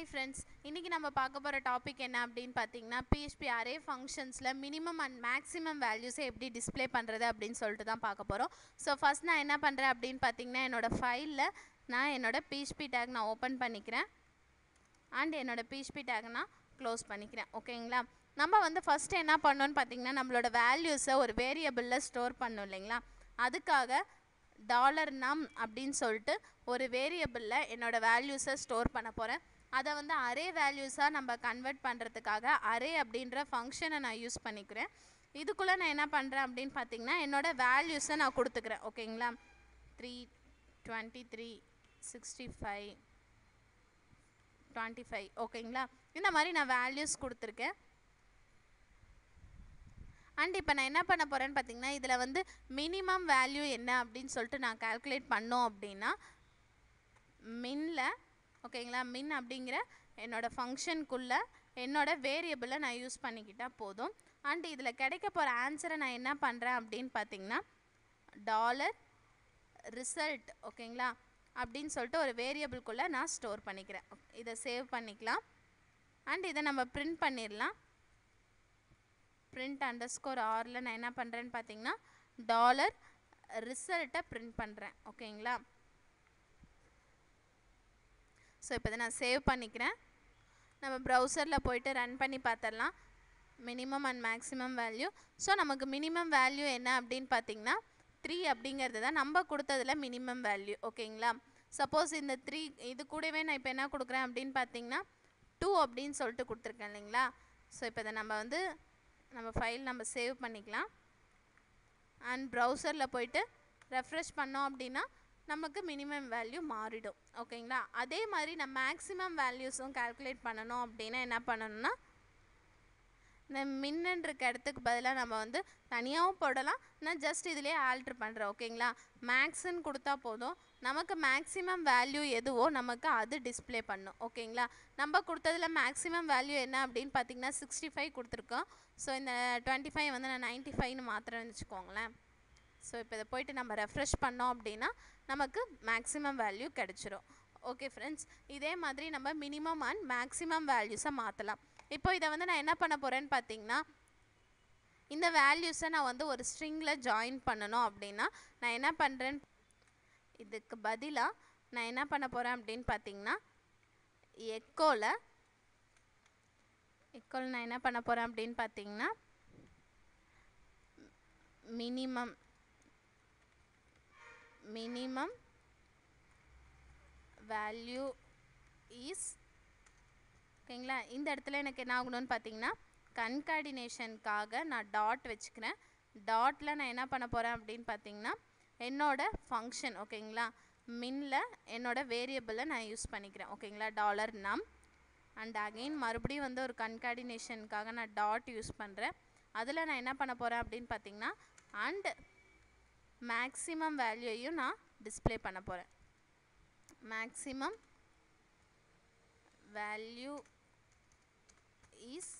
hi friends இன்றைக்கி நம்ம பார்க்க போகிற டாபிக் என்ன அப்படின்னு பார்த்தீங்கன்னா பிஹெச்பி அரே ஃபங்க்ஷன்ஸில் மினிமம் அண்ட் மேக்ஸிமம் வேல்யூஸை எப்படி டிஸ்ப்ளே பண்ணுறது அப்படின்னு சொல்லிட்டு தான் பார்க்க போகிறோம் ஸோ ஃபஸ்ட் நான் என்ன பண்ணுறேன் அப்படின்னு பார்த்தீங்கன்னா என்னோடய ஃபைலில் நான் என்னோடய பிஹெச்பி டேக் நான் ஓப்பன் பண்ணிக்கிறேன் அண்ட் என்னோடய பிஹெச்பி டேக் நான் க்ளோஸ் பண்ணிக்கிறேன் ஓகேங்களா நம்ம வந்து ஃபஸ்ட்டு என்ன பண்ணோன்னு பார்த்தீங்கன்னா நம்மளோட வேல்யூஸை ஒரு வேரியபிளில் ஸ்டோர் பண்ணோம் இல்லைங்களா அதுக்காக டாலர் நம் அப்படின்னு சொல்லிட்டு ஒரு வேரியபிளில் என்னோடய வேல்யூஸை ஸ்டோர் பண்ண போகிறேன் அதை வந்து அரே வேல்யூஸாக நம்ம கன்வெர்ட் பண்ணுறதுக்காக அரே அப்படின்ற ஃபங்க்ஷனை நான் யூஸ் பண்ணிக்கிறேன் இதுக்குள்ளே நான் என்ன பண்ணுறேன் அப்படின்னு பார்த்தீங்கன்னா என்னோடய வேல்யூஸை நான் கொடுத்துக்கிறேன் ஓகேங்களா three twenty three sixty five twenty five ஓகேங்களா இந்த மாதிரி நான் வேல்யூஸ் கொடுத்துருக்கேன் அண்ட் இப்போ நான் என்ன பண்ண போகிறேன்னு பார்த்தீங்கன்னா இதில் வந்து மினிமம் வேல்யூ என்ன அப்படின்னு சொல்லிட்டு நான் கால்குலேட் பண்ணோம் அப்படின்னா மின்னில் ஓகேங்களா மின் அப்படிங்கிற என்னோடய ஃபங்க்ஷனுக்குள்ளே என்னோடய வேரியபிளை நான் யூஸ் பண்ணிக்கிட்டால் போதும் அண்ட் இதில் கிடைக்க போகிற ஆன்சரை நான் என்ன பண்ணுறேன் அப்படின்னு பார்த்தீங்கன்னா டாலர் ரிசல்ட் ஓகேங்களா அப்படின்னு சொல்லிட்டு ஒரு வேரியபிள்குள்ளே நான் ஸ்டோர் பண்ணிக்கிறேன் இதை சேவ் பண்ணிக்கலாம் அண்ட் இதை நம்ம பிரிண்ட் பண்ணிடலாம் பிரிண்ட் அண்டர் ஸ்கோர் ஆரில் நான் என்ன பண்ணுறேன்னு பார்த்தீங்கன்னா டாலர் ரிசல்ட்டை பிரிண்ட் பண்ணுறேன் ஓகேங்களா ஸோ இப்போ இதை நான் சேவ் பண்ணிக்கிறேன் நம்ம ப்ரௌசரில் போயிட்டு ரன் பண்ணி பார்த்துடலாம் minimum and maximum value so நமக்கு மினிமம் வேல்யூ என்ன அப்படின்னு பார்த்தீங்கன்னா த்ரீ அப்படிங்கிறது தான் நம்ம கொடுத்ததில் மினிமம் வேல்யூ ஓகேங்களா சப்போஸ் இந்த த்ரீ இது கூடவே நான் இப்போ என்ன கொடுக்குறேன் அப்படின்னு பார்த்தீங்கன்னா டூ அப்படின்னு சொல்லிட்டு கொடுத்துருக்கேன் இல்லைங்களா ஸோ இப்போ இதை நம்ம வந்து நம்ம ஃபைல் நம்ம சேவ் பண்ணிக்கலாம் அண்ட் ப்ரௌசரில் போயிட்டு ரெஃப்ரெஷ் பண்ணோம் அப்படின்னா நமக்கு மினிமம் வேல்யூ மாறிடும் ஓகேங்களா அதே மாதிரி நம்ம மேக்ஸிமம் வேல்யூஸும் கால்குலேட் பண்ணணும் அப்படின்னா என்ன பண்ணணும்னா இந்த மின்னுன்ற இடத்துக்கு பதிலாக நம்ம வந்து தனியாகவும் போடலாம் நான் ஜஸ்ட் இதிலே ஆல்ட்ரு பண்ணுறேன் ஓகேங்களா மேக்ஸுன்னு கொடுத்தா போதும் நமக்கு மேக்ஸிமம் வேல்யூ எதுவோ நமக்கு அது டிஸ்பிளே பண்ணும் ஓகேங்களா நம்ம கொடுத்ததில் மேக்ஸிமம் வேல்யூ என்ன அப்படின்னு பார்த்தீங்கன்னா சிக்ஸ்டி ஃபைவ் கொடுத்துருக்கோம் ஸோ இந்த டுவெண்ட்டி ஃபைவ் வந்து நான் நைன்ட்டி ஃபைவ்னு மாத்திரம்னு வச்சுக்கோங்களேன் ஸோ இப்போ இதை போயிட்டு நம்ம ரெஃப்ரெஷ் பண்ணோம் அப்படின்னா நமக்கு மேக்ஸிமம் வேல்யூ கிடச்சிரும் ஓகே ஃப்ரெண்ட்ஸ் இதே மாதிரி நம்ம மினிமம் அண்ட் மேக்ஸிமம் வேல்யூஸை மாற்றலாம் இப்போ இதை வந்து நான் என்ன பண்ண போகிறேன்னு பார்த்தீங்கன்னா இந்த வேல்யூஸை நான் வந்து ஒரு ஸ்ட்ரிங்கில் ஜாயின் பண்ணணும் அப்படின்னா நான் என்ன பண்ணுறேன் இதுக்கு பதிலாக நான் என்ன பண்ண போகிறேன் அப்படின்னு பார்த்தீங்கன்னா எக்கோவில் எக்கோவில் நான் என்ன பண்ண போகிறேன் அப்படின்னு பார்த்தீங்கன்னா மினிமம் மினிமம் வேல்யூ இஸ் ஓகேங்களா இந்த இடத்துல எனக்கு என்ன ஆகணும்னு பார்த்தீங்கன்னா கன்கார்டினேஷனுக்காக நான் டாட் வச்சுக்கிறேன் டாட்டில் நான் என்ன பண்ண போகிறேன் அப்படின்னு பார்த்தீங்கன்னா என்னோட ஃபங்க்ஷன் ஓகேங்களா மின்னில் என்னோட வேரியபிளை நான் யூஸ் பண்ணிக்கிறேன் ஓகேங்களா டாலர் நம் அண்ட் அகெயின் மறுபடியும் வந்து ஒரு கன்கார்டினேஷனுக்காக நான் டாட் யூஸ் பண்ணுறேன் அதில் நான் என்ன பண்ண போகிறேன் அப்படின்னு பார்த்தீங்கன்னா அண்ட் மேக்ஸிமம் வேல்யூயையும் நான் டிஸ்பிளே பண்ண போகிறேன் மேக்ஸிமம் வேல்யூ இஸ்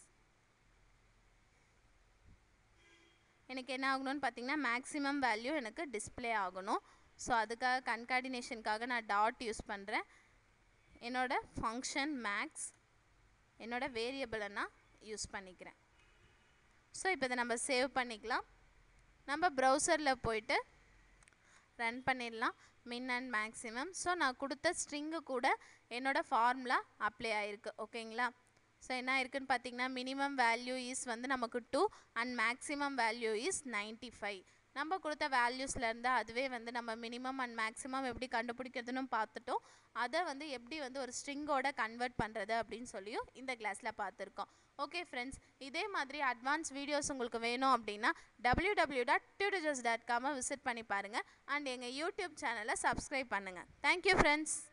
எனக்கு என்ன ஆகணும்னு பார்த்தீங்கன்னா மேக்ஸிமம் வேல்யூ எனக்கு டிஸ்பிளே ஆகணும் ஸோ அதுக்காக கன்கார்டினேஷனுக்காக நான் டாட் யூஸ் பண்ணுறேன் என்னோடய ஃபங்க்ஷன் மேக்ஸ் என்னோடய வேரியபிளை நான் யூஸ் பண்ணிக்கிறேன் ஸோ இப்போ இதை நம்ம சேவ் பண்ணிக்கலாம் நம்ம ப்ரௌசரில் போயிட்டு ரன் பண்ணிடலாம் மின் அண்ட் மேக்ஸிமம் ஸோ நான் கொடுத்த ஸ்ட்ரிங்கு கூட என்னோடய ஃபார்முலா அப்ளை ஆகிருக்கு ஓகேங்களா ஸோ என்ன இருக்குன்னு பார்த்தீங்கன்னா மினிமம் வேல்யூ இஸ் வந்து நமக்கு two and maximum value is ninety five நம்ம கொடுத்த வேல்யூஸ்லேருந்து அதுவே வந்து நம்ம மினிமம் அண்ட் மேக்ஸிமம் எப்படி கண்டுபிடிக்கிறதுன்னு பார்த்துட்டோம் அதை வந்து எப்படி வந்து ஒரு ஸ்ட்ரிங்கோட கன்வெர்ட் பண்ணுறது அப்படின்னு சொல்லியும் இந்த கிளாஸில் பார்த்துருக்கோம் ஓகே ஃப்ரெண்ட்ஸ் இதே மாதிரி அட்வான்ஸ் வீடியோஸ் உங்களுக்கு வேணும் அப்படின்னா டபிள்யூ டபிள்யூ டாட் டியூடிஜஸ் டாட் காமை விசிட் பண்ணி பாருங்கள் அண்ட் எங்கள் யூடியூப் சேனலை சப்ஸ்கிரைப் பண்ணுங்கள் தேங்க்யூ ஃப்ரெண்ட்ஸ்